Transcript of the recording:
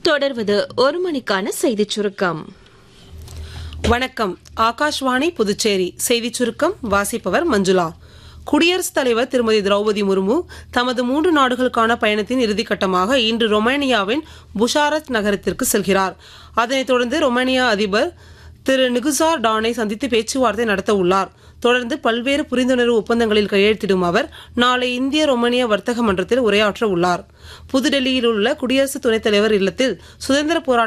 தொடர்வது ஒரு மணிக்கான செய்திச் சுருக்கம் வணக்கம் ஆகாஷ்வாணி புதுச்சேரி செய்திச் சுருக்கம் வாசிப்பவர் மஞ்சுளா குடியரசுத் தலைவர் திருமதி திரௌபதி முர்மு தமது மூன்று நாடுகளுக்கான பயணத்தின் இறுதிக்கட்டமாக இன்று ரொமேனியாவின் புஷாரத் நகரத்திற்கு செல்கிறார் அதனைத் தொடர்ந்து ரொமேனியா அதிபர் திரு நிகுசார் டானை சந்தித்து பேச்சுவார்த்தை நடத்த உள்ளார் தொடர்ந்து பல்வேறு புரிந்துணர்வு ஒப்பந்தங்களில் கையெழுத்திடும் அவர் நாளை இந்திய ரொமேனிய வர்த்தக மன்றத்தில் உரையாற்ற உள்ளார் புதுடெல்லியில் உள்ள குடியரசு துணைத் தலைவர் இல்லத்தில் சுதந்திர போராட்ட